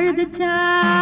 அழுதுச்சா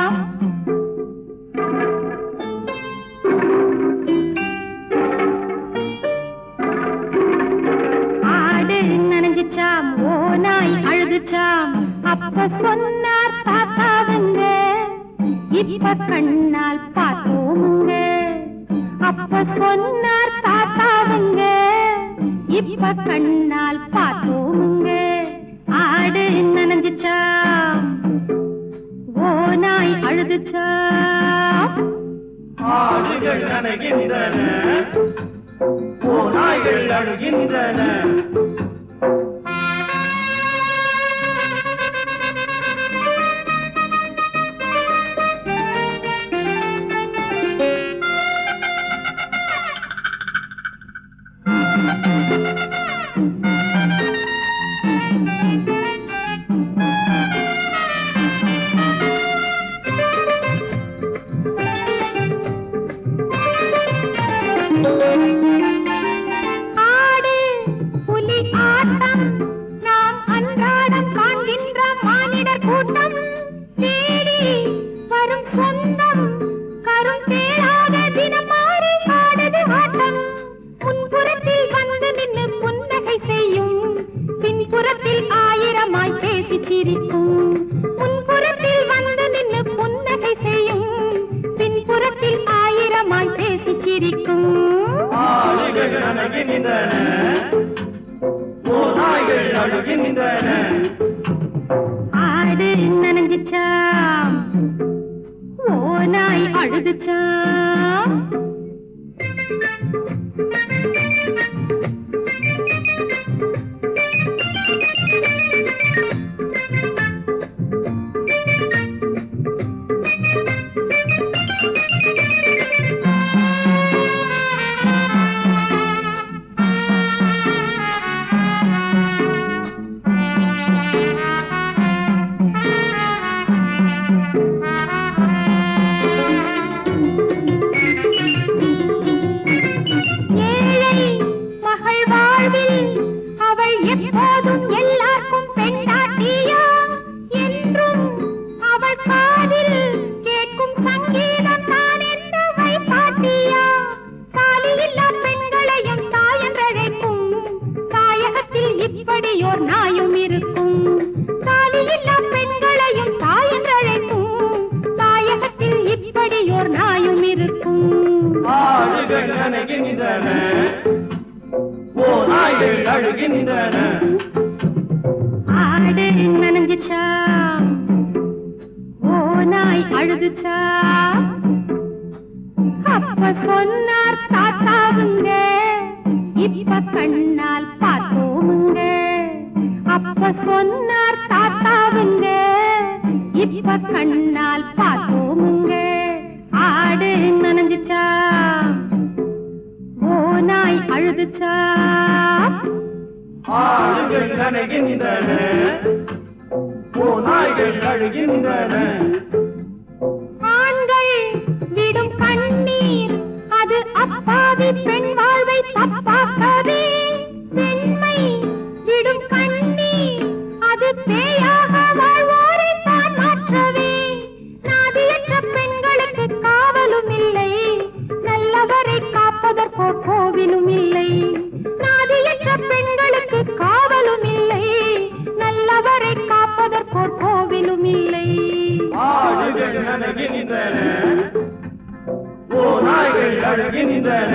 ஆடு நனைஞ்சிச்சாம் ஓ நாய் அழுதுச்சாம் அப்ப சொன்னார் தாத்தாவுங்க இப்ப கண்ணால் பார்த்தோமுங்க அப்ப சொன்னார் தாத்தாவுங்க இப்ப கண்ணால் பார்த்தோமுங்க ஆடு நனைஞ்சிச்சாம் ஓ நாய் அழுதுச்சாம் ஆடுகள் நனைகின்றன ஓநாய்கள் அழுகின்றன ஆடு புலி ஆட்டம் நாம் அன்றாடம் காண்கின்ற மானிடர் கூட்டம் தேடி வரும் சொந்தம் கரும் தேடாத தினம் மாறி ஆடுது ஆட்டம் முன்புறத்தில் வந்து நின்று புன்னகை செய்யும் பின்புறத்தில் ஆயிரமாய் பேசி சிரிக்கும் முன்புறத்தில் வந்து நின்று புன்னகை செய்யும் பின்புறத்தில் ஆயிரமாய் பேசி சிரிக்கும் ஆடுகள் நனைகின்றன ஓநாய்கள் அழுகின்றன ஆடு நனைஞ்சிச்சாம் ஓ நாய் அழுதுச்சாம் ஏழை மகள் வாழ்வில் அவள் எப்போதும் எல்லாருக்கும் பெண்டாட்டியா என்றும் அவள் காதில் கேட்கும் சங்கீதம் தான் என்று வைப்பாட்டியா தாலியில்லா பெண்களையும் தாயன்றழைக்கும் தாயகத்தில் இப்படியோர் நாயும் இருக்கும் தாலியில்லா பெண்களையும் தாயன்றழைக்கும் தாயகத்தில் இப்படியோர் நாயும் இருக்கும் ஆடுகள் நனைகின்றன ஓநாய்கள் அழுகின்றன ஆடு நனைஞ்சிச்சாம் ஓ நாய் அழுதுச்சாம் அப்ப சொன்னார் தாத்தாவுங்க இப்ப கண்ணால் பார்த்தோமுங்க அப்ப சொன்னார் தாத்தாவுங்க இப்ப கண்ணால் பார்த்தோமுங்க ஆடு நனைஞ்சிச்சாம் ஓ நாய் அழுதுச்சாம் ஆடுகள் நனைகின்றன ஓநாய்கள் அழுகின்றன ஆண்கள் விடும் கண்ணீர் அது அப்பாவி பெண் வாழ்வை தப்பாக்கவே பெண்மை விடும் கண்ணீர் அது பேயாக வாழ்வோரை தான் மாற்றவே நாதியற்ற பெண்களுக்கு காவலும் இல்லை நல்லவரை காப்பதற்கோ கோவிலும் இல்லை நாதியற்ற பெண்களுக்கு காவலும் இல்லை நல்லவரை காப்பதற்கோ கோவிலும் இல்லை ஆடுகள் நனைகின்றன ஓநாய்கள் அழுகின்றன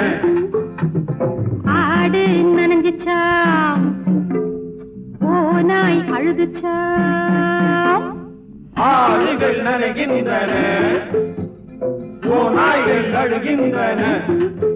ஆடு நனைஞ்சிச்சாம் ஓ நாய் அழுதுச்சாம் ஆடுகள் நனைகின்றன ஓநாய்கள் அழுகின்றன